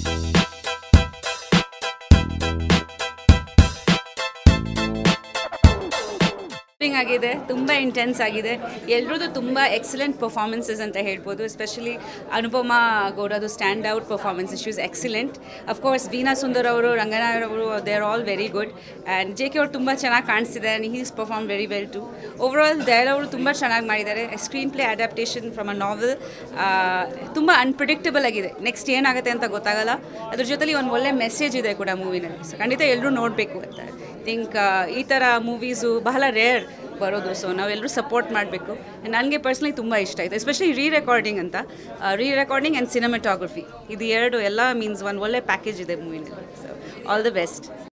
thrilling ಆಗಿದೆ ತುಂಬ intense ಆಗಿದೆ ಎಲ್ರದ್ದು ತುಂಬ ಎಕ್ಸಲೆಂಟ್ ಪರ್ಫಾರ್ಮೆನ್ಸಸ್ ಅಂತ ಹೇಳ್ಬೋದು ಎಸ್ಪೆಷಲಿ ಅನುಪಮಾ ಗೌಡದು stand out performance she is excellent of course Veena Sundar ಅವರು ರಂಗನಾಯರ್ ಅವರು they are all very good and J K ಅವರು ತುಂಬ ಚೆನ್ನಾಗಿ ಕಾಣಿಸ್ತಿದೆ and he's perform very well too overall Dayal ಅವರು ತುಂಬ ಚೆನ್ನಾಗಿ ಮಾಡಿದ್ದಾರೆ screenplay adaptation from a novel ತುಂಬ ಅನ್ಪ್ರಿಡಿಕ್ಟಬಲ್ ಆಗಿದೆ ನೆಕ್ಸ್ಟ್ ಏನಾಗುತ್ತೆ ಅಂತ ಗೊತ್ತಾಗಲ್ಲ ಅದ್ರ ಜೊತೆಲಿ ಒಂದು ಒಳ್ಳೆ ಮೆಸೇಜ್ ಇದೆ ಕೂಡ ಮೂವಿನಲ್ಲಿ ಸೊ ಖಂಡಿತ ಎಲ್ಲರೂ ನೋಡಬೇಕು ಅಂತ ಥಿಂಕ್ ಈ ಥರ ಮೂವೀಸು ಬಹಳ ರೇರ್ ಬರೋದು ಸೊ ನಾವೆಲ್ಲರೂ ಸಪೋರ್ಟ್ ಮಾಡಬೇಕು ನನಗೆ ಪರ್ಸ್ನಲಿ ತುಂಬ ಇಷ್ಟ ಆಯಿತು ಎಸ್ಪೆಷಲಿ ರೀ ರೆಕಾರ್ಡಿಂಗ್ ಅಂತ ರೀ ರೆಕಾರ್ಡಿಂಗ್ ಆ್ಯಂಡ್ ಸಿನಿಮಾಟೋಗ್ರಫಿ ಇದು ಎರಡು ಎಲ್ಲ ಮೀನ್ಸ್ ಒಂದು ಒಳ್ಳೆ ಪ್ಯಾಕೇಜ್ ಇದೆ ಮೂವಿನಲ್ಲಿ ಸೊ ಆಲ್ ದ ಬೆಸ್ಟ್